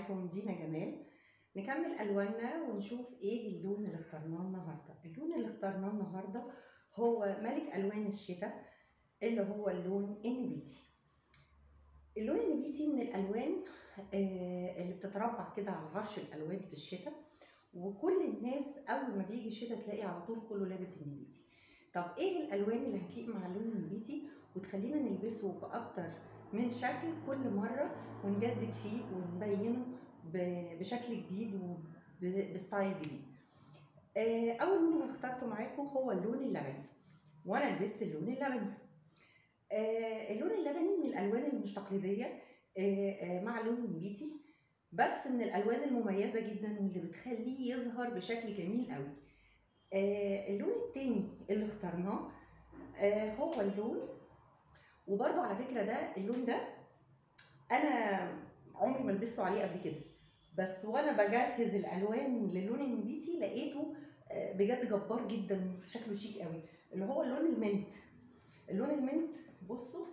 معاكم دينا جمال نكمل الواننا ونشوف ايه اللون اللي اخترناه النهارده اللون اللي اخترناه النهارده هو ملك الوان الشتاء اللي هو اللون النبيتي اللون النبيتي من الالوان آه، اللي بتتربع كده على عرش الالوان في الشتاء وكل الناس اول ما بيجي الشتاء تلاقي على طول كله لابس النبيتي طب ايه الالوان اللي هتليق مع اللون النبيتي وتخلينا نلبسه باكتر من شكل كل مره ونجدد فيه ونبينه ب- بشكل جديد وبستايل جديد آه، اول لون انا اخترته معاكم هو اللون اللبني وانا لبست اللون اللبني آه، اللون اللبني من الالوان اللي مش تقليديه آه، آه، مع اللون النبيتي بس من الالوان المميزه جدا واللي بتخليه يظهر بشكل جميل قوي آه، اللون التاني اللي اخترناه آه، هو اللون وبرده على فكره ده اللون ده انا عمري ما لبسته عليه قبل كده بس وانا بجهز الالوان للون النبيتي لقيته آه، بجد جبار جدا شكله شيك قوي اللي هو اللون المنت اللون المنت بصوا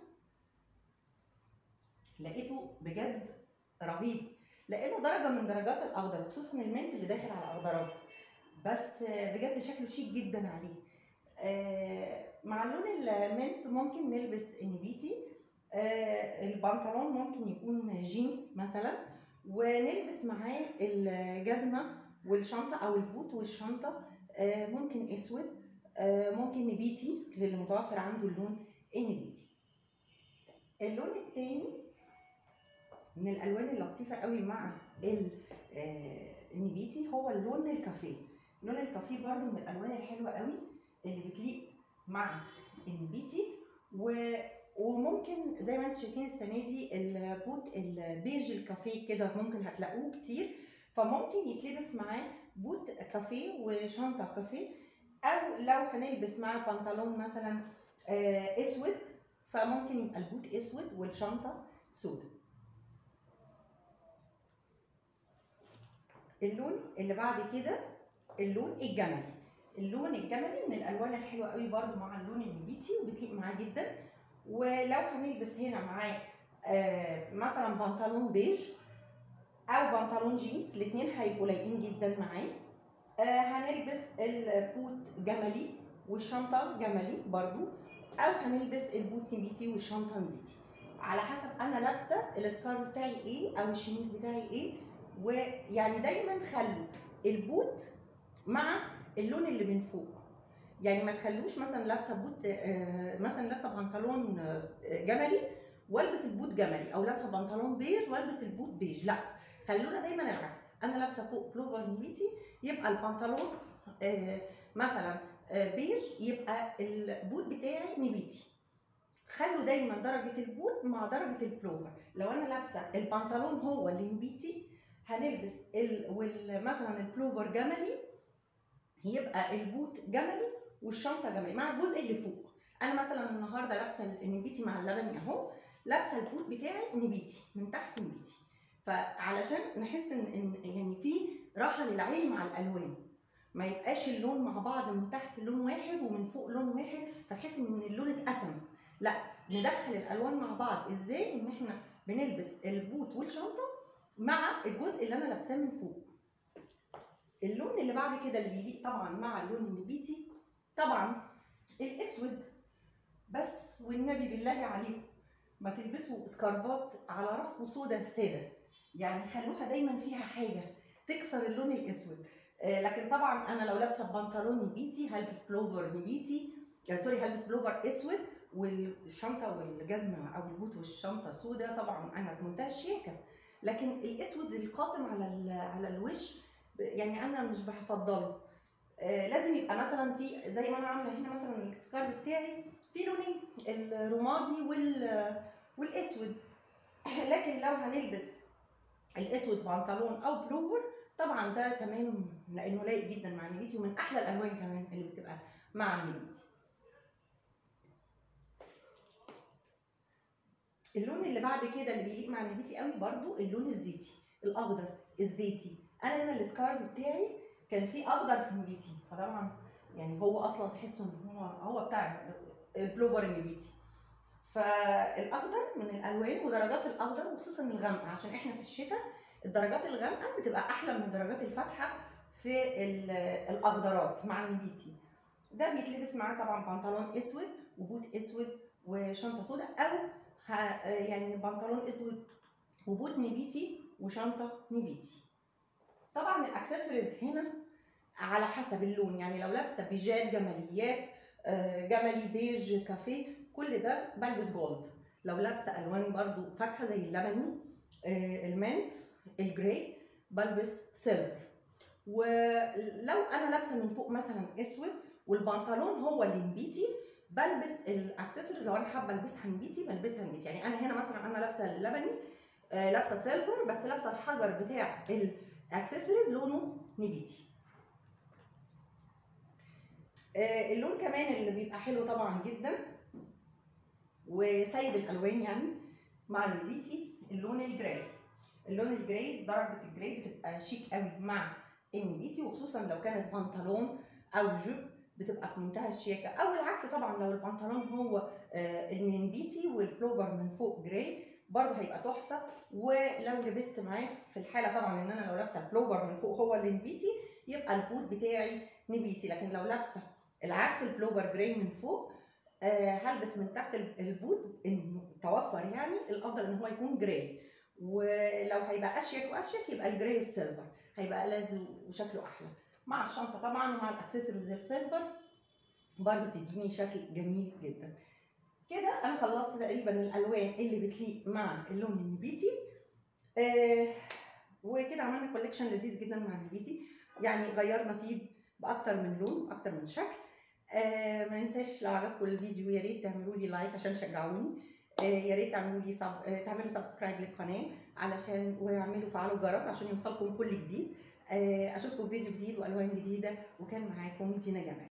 لقيته بجد رهيب لانه درجه من درجات الاخضر خصوصا المنت اللي داخل على الاخضرات بس آه، بجد شكله شيك جدا عليه آه، مع اللون المنت ممكن نلبس النبيتي آه، البنطلون ممكن يكون جينز مثلا ونلبس معاه الجزمه والشنطه او البوت والشنطه آه، ممكن اسود آه، ممكن نبيتي للي متوفر عنده اللون النبيتي اللون التاني من الالوان اللطيفه قوي مع ال- آه، النبيتي هو اللون الكافيه لون الكافيه برضو من الالوان الحلوه قوي اللي بتليق مع النبيتي و وممكن زي ما انتم شايفين السنه دي البوت البيج الكافيه كده ممكن هتلاقوه كتير فممكن يتلبس معاه بوت كافيه وشنطه كافيه او لو هنلبس معاه بنطلون مثلا آه، اسود فممكن يبقى البوت اسود والشنطه سوداء اللون اللي بعد كده اللون الجملي اللون الجملي من الالوان الحلوه قوي برضو مع اللون النبيتي وبتليق معاه جدا ولو هنلبس هنا معاه آه، مثلا بنطلون بيج او بنطلون جينز الاثنين هيبقوا لايقين جدا معاه آه، هنلبس البوت جملي والشنطه جملي برضو او هنلبس البوت نبيتي والشنطه نبيتي على حسب انا لابسه السكارف بتاعي ايه او الشميز بتاعي ايه ويعني دايما خلوا البوت مع اللون اللي من فوق يعني ما تخلوش مثلا لابسه بوت آه، مثلا لابسه بنطلون آه، جملي والبس البوت جملي او لابسه بنطلون بيج والبس البوت بيج لا خلونا دايما العكس انا لابسه فوق بلوفر نبيتي يبقى البنطلون آه، مثلا آه، بيج يبقى البوت بتاعي نبيتي خلوا دايما درجه البوت مع درجه البلوفر لو انا لابسه البنطلون هو اللي نبيتي هنلبس ال... وال... مثلا البلوفر جملي يبقى البوت جملي والشنطه جملي مع الجزء اللي فوق انا مثلا النهارده لابسه النبيتي مع اللبني اهو لابسه البوت بتاعي نبيتي من تحت نبيتي فعلشان نحس ان ان يعني في راحه للعين مع الالوان ما يبقاش اللون مع بعض من تحت لون واحد ومن فوق لون واحد فتحس ان اللون اتقسم لا ندخل الالوان مع بعض ازاي ان احنا بنلبس البوت والشنطه مع الجزء اللي انا لابساه من فوق اللون اللي بعد كده اللي بيليق طبعا مع اللون النبيتي طبعا الاسود بس والنبي بالله عليكم ما تلبسوا سكارفات على راسكم سودا ساده يعني خلوها دايما فيها حاجه تكسر اللون الاسود آه، لكن طبعا انا لو لابسه بنطلون نبيتي هلبس بلوفر نبيتي آه، سوري هلبس بلوفر اسود والشنطه والجزمه او البوت والشنطه سودا طبعا انا في منتهى الشياكه لكن الاسود القاتم على ال- على الوش يعني انا مش بفضله آه، لازم يبقى مثلا في زي ما انا عامله هنا مثلا السكارف بتاعي في لونين الرمادي وال والاسود لكن لو هنلبس الاسود بنطلون او بلوفر طبعا ده تمام لانه لايق جدا مع النبيتي ومن احلى الالوان كمان اللي بتبقى مع النبيتي اللون اللي بعد كده اللي بيليق مع النبيتي قوي برضو اللون الزيتي الاخضر الزيتي انا هنا السكارف بتاعي كان فيه اخضر في النبيتي فطبعا يعني هو اصلا تحسه ان هو هو بتاع البلوفر النبيتي فالاخضر من الالوان ودرجات الاخضر وخصوصا الغامقه عشان احنا في الشتاء الدرجات الغامقه بتبقى احلى من الدرجات الفاتحه في ال- الاخضرات مع النبيتي ده بيتلبس معاه طبعا بنطلون اسود وبوت اسود وشنطه سوداء او ه- يعني بنطلون اسود وبوت نبيتي وشنطه نبيتي طبعا الاكسسوارز هنا على حسب اللون يعني لو لابسه بيجات جماليات آه، جملي بيج كافيه كل ده بلبس جولد لو لابسه الوان برضو فاتحه زي اللبني آه، المنت الجراي بلبس سيلفر ولو انا لابسه من فوق مثلا اسود والبنطلون هو اللي نبيتي بلبس الاكسسوارز لو انا حابه البسها نبيتي بلبسها نبيتي يعني انا هنا مثلا انا لابسه اللبني آه، لابسه سيلفر بس لابسه الحجر بتاع الاكسسوارز لونه نبيتي آه، اللون كمان اللي بيبقى حلو طبعا جدا وسيد الالوان يعني مع النبيتي اللون الجراي اللون الجراي درجه الجراي بتبقى شيك قوي مع النبيتي وخصوصا لو كانت بنطلون او جوب بتبقى في منتهى الشياكه او العكس طبعا لو البنطلون هو آه، النبيتي والبلوفر من فوق جراي برضه هيبقى تحفه ولو لبست معاه في الحاله طبعا ان انا لو لابسه البلوفر من فوق هو اللي نبيتي يبقى البوت بتاعي نبيتي لكن لو لابسه العكس البلوفر جراي من فوق آه هلبس من تحت ال- البوت ان توفر يعني الافضل ان هو يكون جراي ولو هيبقى اشيك واشيك يبقى الجراي السيلفر هيبقى لذ وشكله احلى مع الشنطه طبعا ومع الاكسسوارز السيلفر برضه بتديني شكل جميل جدا كده انا خلصت تقريبا الالوان اللي بتليق مع اللون النبيتي آه وكده عملنا كوليكشن لذيذ جدا مع النبيتي يعني غيرنا فيه باكتر من لون اكتر من شكل آه ما ننساش لو عجبكم الفيديو يا ريت تعملوا لي لايك عشان تشجعوني آه يا ريت تعملوا لي سب... آه تعملوا سبسكرايب للقناه علشان واعملوا فعلوا الجرس عشان يوصلكم كل جديد آه اشوفكم في فيديو جديد والوان جديده وكان معاكم دينا جمال